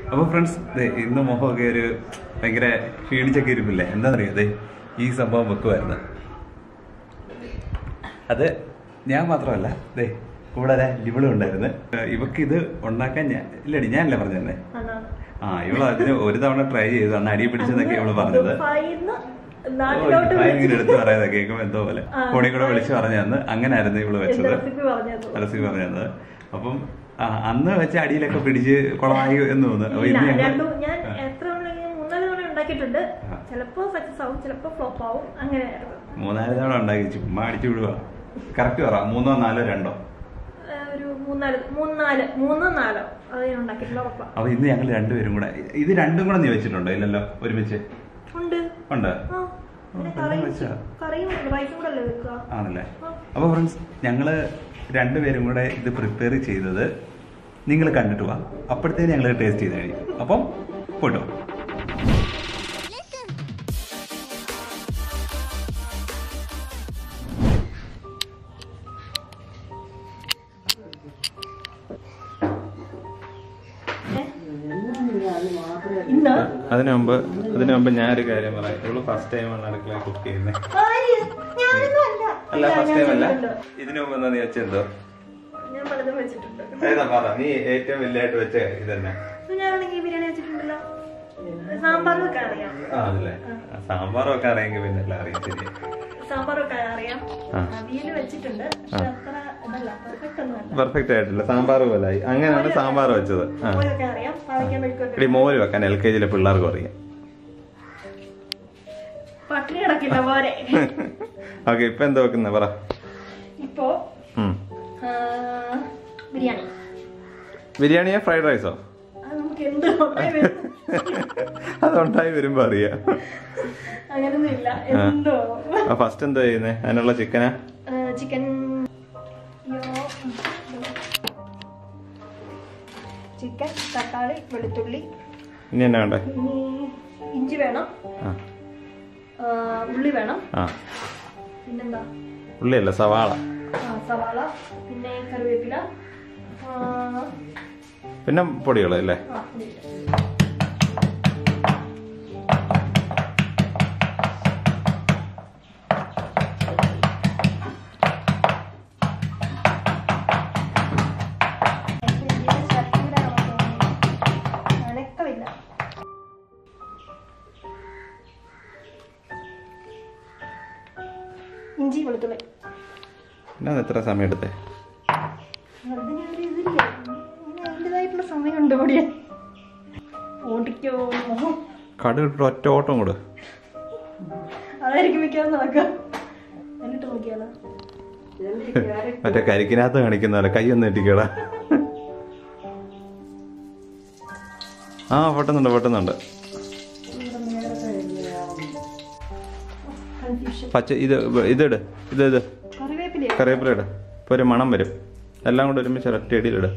അപ്പൊ ഫ്രണ്ട്സ് ഇന്ന് മുഖമൊക്കെ ഒരു ഭയങ്കര ക്ഷീണിച്ചൊക്കെ ഇരിപ്പില്ലേ എന്താണെന്നറിയോ അതെ ഈ സംഭവം വെക്കുമായിരുന്നു അത് ഞാൻ മാത്രമല്ല ദേ കൂടാതെ ഇവളും ഉണ്ടായിരുന്നു ഏഹ് ഇവക്ക് ഇത് ഉണ്ടാക്കാൻ ഞാൻ ഇല്ലടി ഞാനല്ലേ പറഞ്ഞു തന്നെ അതാണ്. ആ ഇവള് അതിന് ഒരു തവണ ട്രൈ ചെയ്തു അന്ന് അടി പിടിച്ചെന്നൊക്കെ ഇവള് പറഞ്ഞത് ദുബായിന്ന് നാട്ടിലോട്ട് ഓ, ഇങ്ങനെ എടുത്ത് പറയുന്നത് കേൾക്കുമ്പോ എന്തോ പോലെ ആ. ഫോണിൽ കൂടെ വിളിച്ച് പറഞ്ഞു തന്ന് അങ്ങനായിരുന്നു ഇവള് എന്റെ വെച്ചത് റെസിപ്പി പറഞ്ഞത് റെസിപ്പി പറഞ്ഞു തന്നത് അപ്പം ആ, അന്ന് വെച്ച അടിയിലൊക്കെ പിടിച്ച് കുളമായി എന്ന് തോന്നുന്നു അപ്പൊ ഇല്ല ഇന്ന് ഞങ്ങൾ- രണ്ടും ഞാൻ ആ. എത്ര തവണ ഇങ്ങനെ മൂന്നാല് തവണ ഉണ്ടാക്കിയിട്ടുണ്ട് ആ. ചിലപ്പോ സക്സസ് ആവും ചിലപ്പോ ഫ്ലോപ്പ് ആവും അങ്ങനെയായിരുന്നു മൂന്നാല് തവണ ഉണ്ടാക്കി ചുമ്മാ അടിച്ചു വിടുക കറക്റ്റ് പറ മൂന്നോ നാലോ രണ്ടോ ആ, ഒരു മൂന്നാല് മൂന്നാല് മൂന്നോ നാലോ അത് ഞാൻ ഉണ്ടാക്കിയിട്ടുള്ള ഉറപ്പാ അപ്പൊ ഇന്ന് ഞങ്ങൾ രണ്ടുപേരും കൂടെ ഇത് രണ്ടും കൂടെ നീ വെച്ചിട്ടുണ്ടോ ഇല്ലല്ലോ ഒരുമിച്ച് ഉണ്ട് ഉണ്ട് ആ പിന്നെ ആ, കറിയും വെച്ചാ. കറിയും റൈസും കൂടെ അല്ലേ വെക്കുക ആണല്ലേ ആ. അപ്പൊ ഫ്രണ്ട്സ് ഞങ്ങള് രണ്ടുപേരും കൂടെ ഇത് പ്രിപ്പയർ ചെയ്തത് നിങ്ങൾ കണ്ടിട്ട് പോവാ അപ്പോഴത്തേന് ഞങ്ങൾ ടേസ്റ്റ് ചെയ്ത് കഴിയും അപ്പം പോട്ടോ ഇന്ന് അതിനു മുമ്പ് അതിനു മുമ്പ് ഞാനൊരു കാര്യം പറയാം ഇവള് ഫസ്റ്റ് ടൈമാണ് അടുക്കള കുക്ക് ചെയ്യുന്നത് ആര്? ഞാനൊന്നും അല്ല. അല്ല ഇല്ല, ഫസ്റ്റ് ഞാൻ ടൈം അല്ല ചെയ്തിട്ടുണ്ട്. ഇതിനു മുമ്പ് എന്താ നീ വെച്ചെന്തോ ഞാൻ പലതും വെച്ചിട്ടുണ്ട് ഏതാ പറ നീ ഏറ്റവും വലിയായിട്ട് വെച്ച ഇതന്നെ ഇത് ഞാനാണെങ്കിൽ ബിരിയാണി വെച്ചിട്ടുണ്ടല്ലോ സാമ്പാർ വെക്കാൻ അറിയാം ആ അതല്ലേ സാമ്പാർ ഒക്കെ അറിയെങ്കിൽ പിന്നെ എല്ലാം അറിയാം ശരി സാമ്പാർ വെക്കാൻ അറിയാം ആ. അവിയൽ വെച്ചിട്ടുണ്ട് പക്ഷെ അത്ര ഇതല്ല പെർഫെക്റ്റ് ഒന്നും അല്ല പെർഫെക്റ്റ് ആയിട്ടില്ല സാമ്പാർ പോലായി അങ്ങനെയാണ് സാമ്പാർ വെച്ചത് ആ മോര് വെക്കാൻ അറിയാം പാവയ്ക്കാൻ മെഴുക്കൊക്കെ ഇടി മോര് വെക്കാൻ എൽ കെ ജിയിലെ പിള്ളേർക്കും അറിയാം പട്ടിണി കിടക്കില്ല പോരെ ഓക്കെ ഇപ്പൊ എന്താ വെക്കുന്നത് പറ ഇപ്പോ ഉം. ആ, ബിരിയാണി ബിരിയാണിയോ ഫ്രൈഡ് റൈസോ അത് നമുക്ക് എന്ത് ഉണ്ടായി വരും അതുണ്ടായി വരുമ്പോ അറിയാം അങ്ങനൊന്നും ഇല്ല എന്തോ ഫസ്റ്റ് എന്താ ചെയ്യുന്നേ അതിനുള്ള ചിക്കനാ ചിക്കൻ ചിക്കൻ തക്കാളി വെളുത്തുള്ളി ഇനി എന്നാ വേണ്ടേ ഇനി ഇഞ്ചി വേണം ആ ആ, ഉള്ളി വേണം ആ പിന്നെന്താ ഉള്ളിയല്ല സവാള ആ, സവാള പിന്നെ കറിവേപ്പില ആ, പിന്നെ പൊടികൾ അല്ലേ ആ, ഉള്ളി. ഇതിന്റെ ചട്ടിയുടെ അളവ് അനക്കമില്ല ഇഞ്ചി വെളുത്തുള്ളി എന്നാ എത്ര സമയം എടുത്തേ അതിനൊരു ഇതില്ലേ അതിന് അതിൻ്റെതായിട്ടുള്ള സമയമുണ്ട് ഇവിടെ ഓടിക്കോ കടു ഇട്ടിട്ട് ഒറ്റ ഓട്ടം കൂടെ അതായിരിക്കും മിക്കവാറും നടക്കുക എന്നിട്ട് നോക്കിയാലോ മറ്റേ കരിക്കിനകത്ത് കാണിക്കുന്ന പോലെ കൈ ഒന്ന് ഇട്ടിക്കടാ ആ പൊട്ടുന്നുണ്ട് പൊട്ടുന്നുണ്ട് കൺഫ്യൂഷൻ പച്ച ഇത് ഇതിട് ഇത് ഇത് കറിവേപ്പിലയോ കറിവേപ്പില ഇട് ഇപ്പൊ ഒരു മണം വരും എല്ലാം കൂടെ ഒരുമിച്ച് ഒരൊറ്റ ഇടിയിലിട്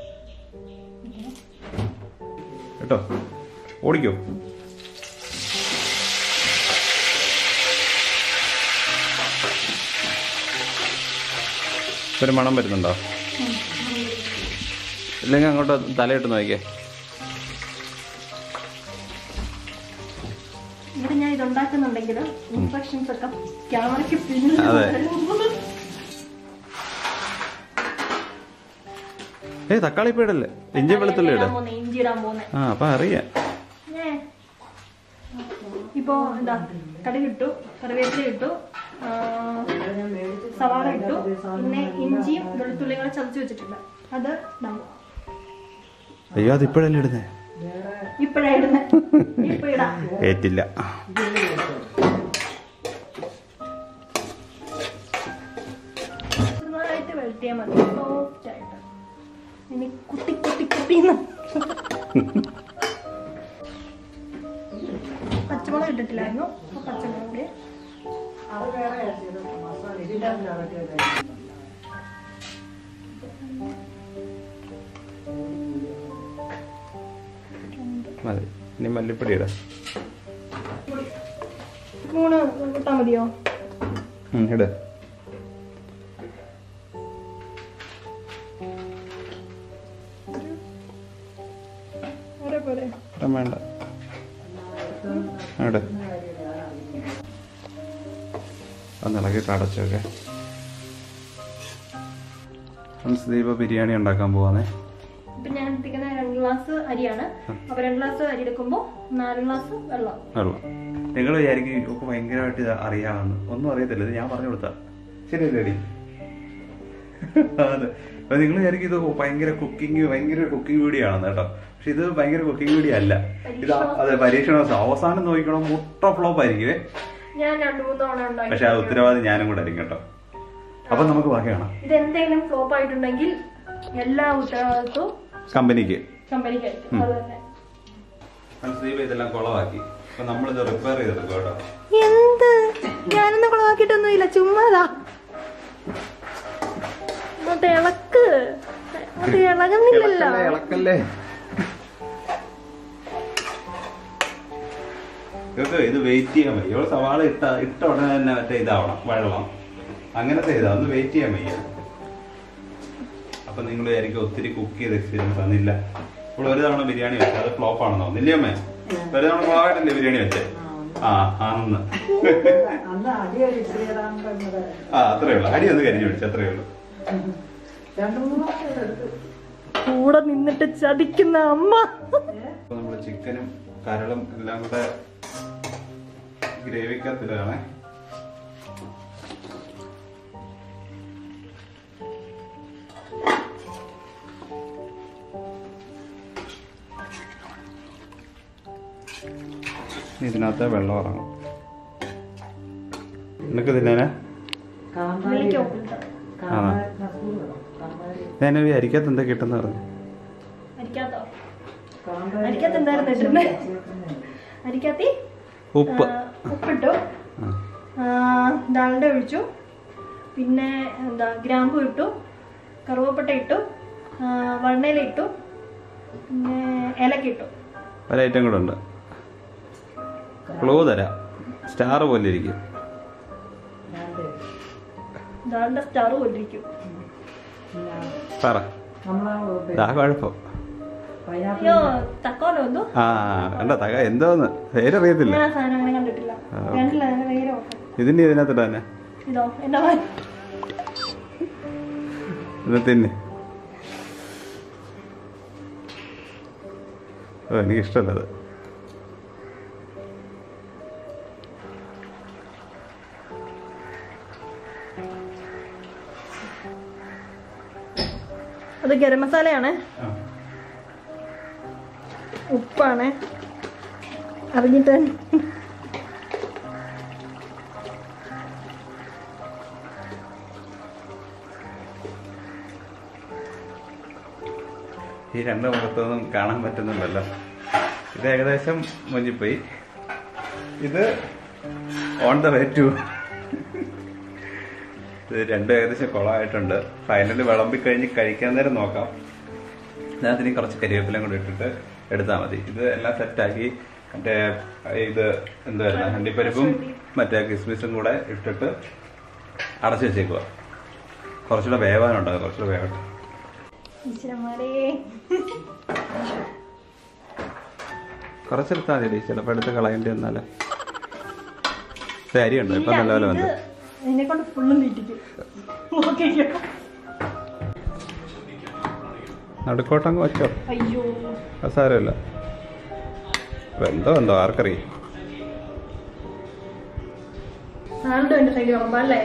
കേട്ടോ ഓടിക്കോ ഇപ്പൊ ഒരു മണം വരുന്നുണ്ടോ ഇല്ലെങ്കിൽ അങ്ങോട്ട് തലയിട്ട് നോക്കിയേ ഇവിടെ ഞാൻ ഇത് ഉണ്ടാക്കുന്നുണ്ടെങ്കിൽ ഇൻസ്ട്രക്ഷൻസ് ഒക്കെ ക്യാമറയ്ക്ക് പിന്നിൽ അതെ. ഏയ് തക്കാളി ഇപ്പൊ ഇടല്ലേ ഇഞ്ചി വെളുത്തുള്ളി ഇട് ഇടാൻ പോകുന്നെ, ഇഞ്ചി ഇടാൻ പോകുന്നേ ആ അപ്പൊ അറിയാം ഇപ്പോ എന്താ കടുക് ഇട്ടു കറിവേപ്പില ഇട്ടു ആ, സവാള ഇട്ടു പിന്നെ ഇഞ്ചിയും വെളുത്തുള്ളിയും കൂടെ ചതച്ച് വെച്ചിട്ടുണ്ട് അത് ഇടാം അയ്യോ അത് ഇപ്പോഴല്ലേ ഇടുന്നേ ഇപ്പഴാ ഇടുന്നത് ഇപ്പൊ ഇടാം ഏറ്റില്ല ചെറുതായിട്ട് വെളുത്തിയാൽ മതി സോഫ്റ്റ് ആയിട്ട് ഇനി കുത്തി കുത്തി കുത്തിന്ന് പച്ചമുളക് ഇട്ടിട്ടില്ലായിരുന്നു അപ്പൊ പച്ചമുളക് കൂടി മതി ഇനി മല്ലിപ്പൊടി ഇടാം മൂന്ന് കൂട്ടാ മതിയോ ഉം, ഇട് ഒരു പോരെ ഇഷ്ടം വേണ്ട അവിടെ ഒന്ന് ഇളകിയിട്ട് അടച്ചോക്കെ ഫ്രണ്ട്സ് ദീപ ബിരിയാണി ഉണ്ടാക്കാൻ പോവാന്നേ ഇപ്പൊ ഞാൻ എടുത്തിരിക്കുന്ന രണ്ട് ഗ്ലാസ് അരിയാണ് അപ്പൊ രണ്ട് ഗ്ലാസ് അരി എടുക്കുമ്പോ നാല് ഗ്ലാസ് വെള്ളം വെള്ളം നിങ്ങൾ വിചാരിക്കും ഇവക്ക് ഭയങ്കരമായിട്ട് ഇത് അറിയാമെന്ന് ഒന്നും അറിയത്തില്ല ഇത് ഞാൻ പറഞ്ഞു കൊടുത്താ ശരി റെഡി അതെ അപ്പൊ നിങ്ങൾ വിചാരിക്കും ഇത് ഭയങ്കര കുക്കിംഗ് ഭയങ്കര കുക്കിംഗ് വീഡിയോ ആണെന്ന് കേട്ടോ പക്ഷെ ഇത് ഭയങ്കര കുക്കിംഗ് വീഡിയോ അല്ല ഇത് ആ- അതെ പരീക്ഷണ ദിവസം അവസാനം നോക്കണം മുട്ട ഫ്ലോപ്പ് ആയിരിക്കുവേ ഞാൻ രണ്ടു മൂന്ന് തവണ ഉണ്ടാക്കി പക്ഷെ ആ ഉത്തരവാദി ഞാനും കൂടെ ആയിരിക്കും കേട്ടോ അപ്പൊ നമുക്ക് ബാക്കി കാണാം ഇത് എന്തെങ്കിലും ഫ്ലോപ്പ് ആയിട്ടുണ്ടെങ്കിൽ എല്ലാ ഉത്തരവാദിത്വവും കമ്പനിക്ക് കമ്പനിക്കായിരിക്കും അത് തന്നെ മനസ്സിലായി ഇതെല്ലാം കുളമാക്കി അപ്പൊ നമ്മളിത് റിപ്പയർ ചെയ്തെടുക്കും കേട്ടോ എന്ത് ഞാനൊന്നും കുളമാക്കിയിട്ടൊന്നുമില്ല ചുമ്മാതാ ഇങ്ങോട്ട് ഇളക്ക് അത് ഇളകുന്നില്ലല്ലോ ഇളക്കല്ലേ, ഇളക്കല്ലേ ഇതൊക്കെ ഇത് വെയിറ്റ് ചെയ്യാൻ വയ്യ ഇവിടെ സവാള ഇട്ട ഇട്ട ഉടനെ തന്നെ മറ്റേ ഇതാവണം വെള്ളം അങ്ങനത്തെ ഇതാ ഒന്ന് വെയിറ്റ് ചെയ്യാൻ വയ്യ അപ്പൊ നിങ്ങൾ വിചാരിക്കും ഒത്തിരി കുക്ക് ചെയ്ത് എക്സ്പീരിയൻസ് ആണെന്നില്ല ഇപ്പോൾ ഒരു തവണ ബിരിയാണി വെച്ചത് അത് ഫ്ലോപ്പ് ആണെന്ന് തോന്നുന്നില്ലേ അമ്മേ ഒരു തവണ ഫ്ലോപ്പായിട്ടല്ലേ ബിരിയാണി വെച്ചേ ആ ആണെന്ന് അന്ന് അടിയൊരു ശ്രീറാം ആ അത്രേ ഉള്ളൂ അടി ഒന്ന് കരിഞ്ഞു പിടിച്ചു അത്രേ ഉള്ളൂ രണ്ടു മൂന്ന് വർഷം എടുത്തു കൂടെ നിന്നിട്ട് ചതിക്കുന്ന അമ്മ അപ്പൊ നമ്മള് ചിക്കനും കരളും എല്ലാം കൂടെ ഗ്രേവിക്കകത്തിലാണ് ഇതിനകത്ത് വെള്ളം ഇറങ്ങും നിനക്ക് തിന്നാനാ കാന്താരി വിളിക്കോ ഉപ്പിലിട്ടത്. കാന്താരി കസൂരി വേണം. കാന്താരി ഞാൻ അരിക്കകത്ത് എന്താ കിട്ടുന്ന പറഞ്ഞു അരിക്കാത്തോ കാന്താരി അരിക്കകത്ത് എന്തായിരുന്നു ഇട്ടിരുന്നെ? അരിക്കത്തി ഉപ്പ് ഉപ്പിട്ടു ആ. ദാണ്ട ഒഴിച്ചു പിന്നെ എന്താ ഗ്രാമ്പു ഇട്ടു കറുവപ്പട്ട ഇട്ടു ആ, വണ്ണയില ഇട്ടു പിന്നെ ഏലക്ക ഇട്ടു ഒരു ഐറ്റം കൂടെ ഉണ്ട് ക്ലൂ തരാം സ്റ്റാർ പോലെ ഇരിക്കും രണ്ട് ദാണ്ട സ്റ്റാർ കൊണ്ടിരിക്കും പിന്നെ പറ നമ്മളാ ഇതാ കുഴപ്പം പൈനാപ്പിൾ അയ്യോ തക്കോലോ എന്തോ ആ കണ്ട തക എന്തോന്ന് പേരറിയത്തില്ല ഞാൻ ആ സാധനം അങ്ങനെ കണ്ടിട്ടില്ല ആ. കണ്ടില്ല അതിന്റെ പേര് ഓർക്കാം ഇതിന്റെ ഇതിനകത്തിട്ട് തന്നെ ഇതോ എന്റെ മോൻ ഇത് തിന്ന് ഓ എനിക്ക് ഇഷ്ടമല്ല അത് അത് ഗരം മസാലയാണ് ഉപ്പാണ് അറിഞ്ഞിട്ട് ഈ രണ്ട് മുഖത്തൊന്നും കാണാൻ പറ്റുന്നുണ്ടല്ലോ ഇത് ഏകദേശം മുഞ്ചിപ്പോയി ഇത് ഓൺ ദ വേ ടു ഇത് രണ്ടും ഏകദേശം കുളമായിട്ടുണ്ട് ഫൈനൽ വിളമ്പി കഴിഞ്ഞ് കഴിക്കാൻ നേരം നോക്കാം അതിന് കുറച്ച് കരിവേപ്പിലയും കൂടി ഇട്ടിട്ട് എടുത്താൽ മതി ഇത് എല്ലാം സെറ്റാക്കി മറ്റേ ഇത് എന്തായിരുന്നു ഹണ്ടിപ്പരിപ്പും മറ്റേ കിസ്മിസും കൂടെ ഇട്ടിട്ട് അടച്ചു വെച്ചേക്കുക കുറച്ചുകൂടെ വേവാനുണ്ടാകും കുറച്ചുകൂടെ വേവട്ടെ ഈശ്വരന്മാരേ കുറച്ചെടുത്താൽ മതി ചിലപ്പോൾ എടുത്ത് കളയേണ്ടി വന്നാലോ ഇത് അരിയുണ്ടോ ഇപ്പൊ നല്ലപോലെ വന്നു എന്നെ കൊണ്ട് ഫുള്ളും തീറ്റിക്കും നോക്കിക്കോ നടുക്കോട്ടങ്ങ് വെച്ചോ അയ്യോ അത് സാരമില്ല എന്തോ എന്തോ ആർക്കറിയാം സാലഡ് വേണ്ട സൈഡിൽ വിളമ്പാം അല്ലേ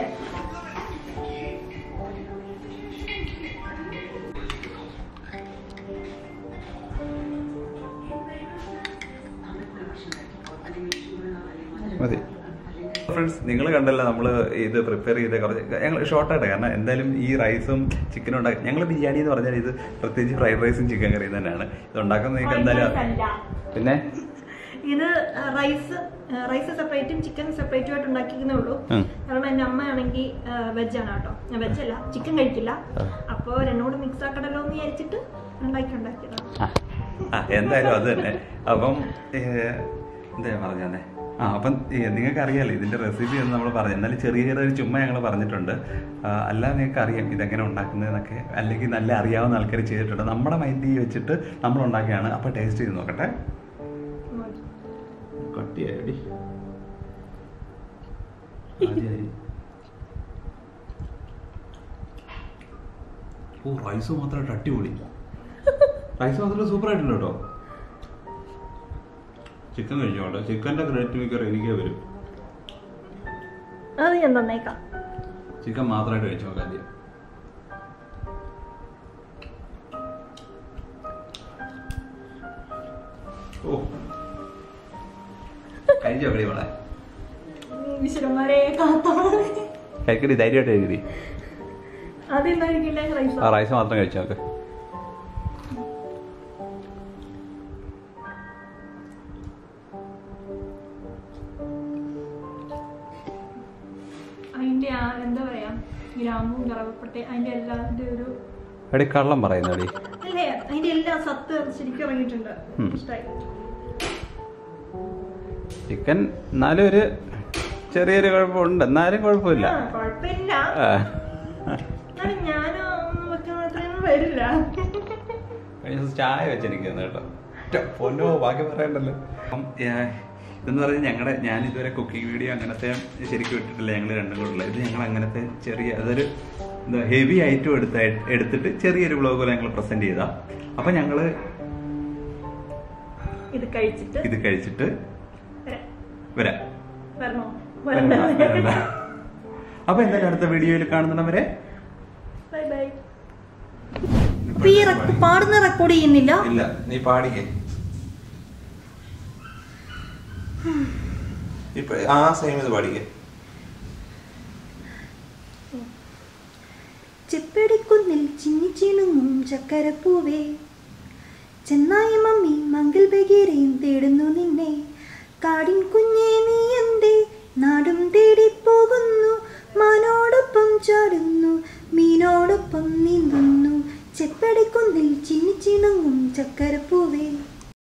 മതി ഫ്രണ്ട്സ് നിങ്ങൾ കണ്ടല്ലോ നമ്മൾ ഇത് പ്രിപ്പയർ ചെയ്ത കുറച്ച് ഞങ്ങൾ ഷോർട്ടായിട്ട് കാരണം എന്തായാലും ഈ റൈസും ചിക്കനും ഉണ്ടാക്കി ഞങ്ങൾ ബിരിയാണി എന്ന് പറഞ്ഞാൽ ഇത് പ്രത്യേകിച്ച് ഫ്രൈഡ് റൈസും ചിക്കൻ കറിയും തന്നെയാണ് ഇത് ഉണ്ടാക്കുന്നത് നിങ്ങൾക്ക് എന്തായാലും അറിയാം. പിന്നെ ഇത് റൈസ് റൈസ് സെപ്പറേറ്റും ചിക്കൻ സെപ്പറേറ്റും ആയിട്ട് ഉണ്ടാക്കിക്കുന്നേ ഉള്ളൂ ഉം. കാരണം എൻ്റെ അമ്മയാണെങ്കിൽ വെജ് ആണ് കേട്ടോ വെജ് അല്ല ചിക്കൻ കഴിക്കില്ല ആ. അപ്പോൾ രണ്ടും കൂടെ മിക്സ് ആക്കണല്ലോ എന്ന് വിചാരിച്ചിട്ട് ഉണ്ടാക്കി ഉണ്ടാക്കിയതാണ് ആ. ആ എന്തായാലും അത് തന്നെ അപ്പം ഏഹ്, എന്താ ഞാൻ പറഞ്ഞേ ആ ആ അപ്പം നിങ്ങൾക്ക് അറിയാലോ ഇതിന്റെ റെസിപ്പി എന്ന് നമ്മൾ പറഞ്ഞു എന്നാലും ചെറിയ ചെറിയ ചുമ്മാ ഞങ്ങൾ പറഞ്ഞിട്ടുണ്ട് ആ, അല്ലാതെ നിങ്ങൾക്ക് അറിയാം ഇതെങ്ങനെ ഉണ്ടാക്കുന്നതെന്നൊക്കെ അല്ലെങ്കിൽ നല്ല അറിയാവുന്ന ആൾക്കാർ ചെയ്തിട്ടുണ്ട് നമ്മുടെ മൈൻഡ് വെച്ചിട്ട് നമ്മൾ ഉണ്ടാക്കിയാണ് അപ്പൊ ടേസ്റ്റ് ചെയ്ത് നോക്കട്ടെ കട്ടിയായി ഓ റൈസ് മാത്രമായിട്ട് അടിപൊളി റൈസ് മാത്രം സൂപ്പർ ആയിട്ടുണ്ട് കേട്ടോ ചിക്കൻ കഴിച്ചോട്ടെ ചിക്കന്റെ ക്രെഡിറ്റ് മിക്കർ എനിക്കേ വരും അത് ഞാൻ തന്നേക്കാം ചിക്കൻ മാത്രമായിട്ട് കഴിച്ചു നോക്കാം ആദ്യം ഓ കഴിച്ചോ കളി ഇവിടെ വിശ്വരന്മാരെ കാത്താണ് കഴിക്കടി ധൈര്യമായിട്ട് കഴിക്കടി അതെന്തായിരിക്കില്ല റൈസ് ആ റൈസ് മാത്രം കഴിച്ചു നോക്ക് അതിന്റെ ആ എന്താ പറയാ ഗ്രാമവും കറവപ്പട്ടെ അതിന്റെ എല്ലാത്തിന്റെ ഒരു എടി കള്ളം പറയുന്നടി അല്ലേ അതിന്റെ എല്ലാ സത്ത് ശരിക്കും ഇറങ്ങിയിട്ടുണ്ട് ഉം. ഇഷ്ടായി ചിക്കൻ എന്നാലും ഒരു ചെറിയൊരു കുഴപ്പമുണ്ട് എന്നാലും കുഴപ്പമില്ല ആ, കുഴപ്പമില്ല ആ. എന്നാലും ഞാനും ഒന്നും വെക്കുന്ന അത്രയൊന്നും വരില്ല കഴിഞ്ഞ ദിവസം ചായ വെച്ചെനിക്ക് കേട്ടോ റ്റ, പൊന്നോ ബാക്കി പറയണ്ടല്ലോ അപ്പം ഏ, ഇതെന്ന് പറഞ്ഞാൽ ഞങ്ങളുടെ ഞാൻ ഇതുവരെ കുക്കിംഗ് വീഡിയോ അങ്ങനത്തെ ശരിക്കും ഇട്ടിട്ടില്ല ഞങ്ങൾ രണ്ടും കൂടെ ഉള്ളത് ഇത് ഞങ്ങൾ അങ്ങനത്തെ ചെറിയ അതൊരു എന്താ ഹെവി ഐറ്റം എടുത്ത എടുത്തിട്ട് ചെറിയൊരു വ്ളോഗ് പോലെ ഞങ്ങൾ പ്രസന്റ് ചെയ്താ അപ്പൊ ഞങ്ങള് ഇത് കഴിച്ചിട്ട് ഇത് കഴിച്ചിട്ട് വരാം. വരാം വരണോ വരണ്ട, വരണ്ട വരണ്ട. അപ്പൊ എന്തായാലും അടുത്ത വീഡിയോയിൽ കാണുന്നവരെ ബൈ ബൈ അപ്പൊ ഈ റെക്ക് പാടുന്ന റെക്കോർഡ് ചെയ്യുന്നില്ല ഇല്ല നീ പാടിക്കേ ഇപ്പൊ ആ സെയിം ഇത് പാടിക്കേ ചെപ്പടിക്കുന്നിൽ ചിന്നി ചിണുങ്ങും ചക്കരപ്പൂവേ ചെന്നായി മമ്മി മംഗൾ ബഗീരയും തേടുന്നു നിന്നെ കാടിൻ കുഞ്ഞേ നീ എന്തേ നാടും തേടിപ്പോകുന്നു മാനോടൊപ്പം ചാടുന്നു മീനോടൊപ്പം നീന്തുന്നു ചെപ്പടിക്കുന്നിൽ ചിന്നി ചിണുങ്ങും ചക്കരപ്പൂ